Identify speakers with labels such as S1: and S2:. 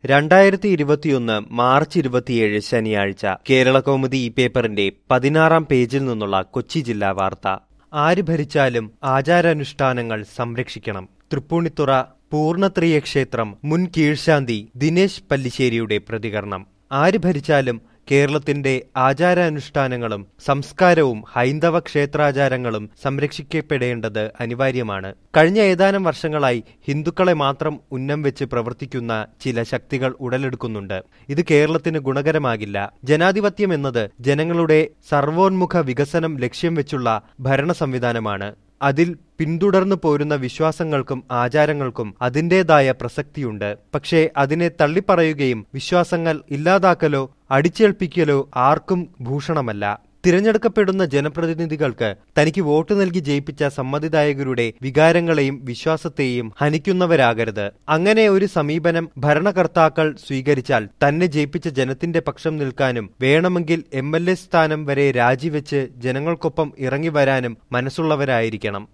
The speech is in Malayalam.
S1: രണ്ടായിരത്തി ഇരുപത്തിയൊന്ന് മാർച്ച് ഇരുപത്തിയേഴ് ശനിയാഴ്ച കേരള കൗമുദി ഈ പേപ്പറിന്റെ പതിനാറാം പേജിൽ നിന്നുള്ള കൊച്ചി ജില്ലാ വാർത്ത ആര് ഭരിച്ചാലും ആചാരാനുഷ്ഠാനങ്ങൾ സംരക്ഷിക്കണം തൃപ്പൂണിത്തുറ പൂർണ്ണത്രിയ ക്ഷേത്രം മുൻ കീഴ്ശാന്തി ദിനേശ് പല്ലിശ്ശേരിയുടെ പ്രതികരണം ആര് ഭരിച്ചാലും കേരളത്തിന്റെ ആചാരാനുഷ്ഠാനങ്ങളും സംസ്കാരവും ഹൈന്ദവ ക്ഷേത്രാചാരങ്ങളും സംരക്ഷിക്കപ്പെടേണ്ടത് അനിവാര്യമാണ് കഴിഞ്ഞ ഏതാനും വർഷങ്ങളായി ഹിന്ദുക്കളെ മാത്രം ഉന്നം വെച്ച് പ്രവർത്തിക്കുന്ന ചില ശക്തികൾ ഉടലെടുക്കുന്നുണ്ട് ഇത് കേരളത്തിന് ഗുണകരമാകില്ല ജനാധിപത്യം എന്നത് ജനങ്ങളുടെ സർവോന്മുഖ വികസനം ലക്ഷ്യം വെച്ചുള്ള ഭരണ സംവിധാനമാണ് അതിൽ പിന്തുടർന്നു പോരുന്ന വിശ്വാസങ്ങൾക്കും ആചാരങ്ങൾക്കും അതിന്റേതായ പ്രസക്തിയുണ്ട് പക്ഷേ അതിനെ തള്ളിപ്പറയുകയും വിശ്വാസങ്ങൾ ഇല്ലാതാക്കലോ അടിച്ചേൽപ്പിക്കലോ ആർക്കും ഭൂഷണമല്ല തിരഞ്ഞെടുക്കപ്പെടുന്ന ജനപ്രതിനിധികൾക്ക് തനിക്ക് വോട്ട് നൽകി ജയിപ്പിച്ച സമ്മതിദായകരുടെ വികാരങ്ങളെയും വിശ്വാസത്തെയും ഹനിക്കുന്നവരാകരുത് അങ്ങനെ ഒരു സമീപനം ഭരണകർത്താക്കൾ സ്വീകരിച്ചാൽ തന്നെ ജയിപ്പിച്ച ജനത്തിന്റെ പക്ഷം നിൽക്കാനും വേണമെങ്കിൽ എം എൽ എ സ്ഥാനം വരെ രാജിവെച്ച് ജനങ്ങൾക്കൊപ്പം ഇറങ്ങി വരാനും മനസ്സുള്ളവരായിരിക്കണം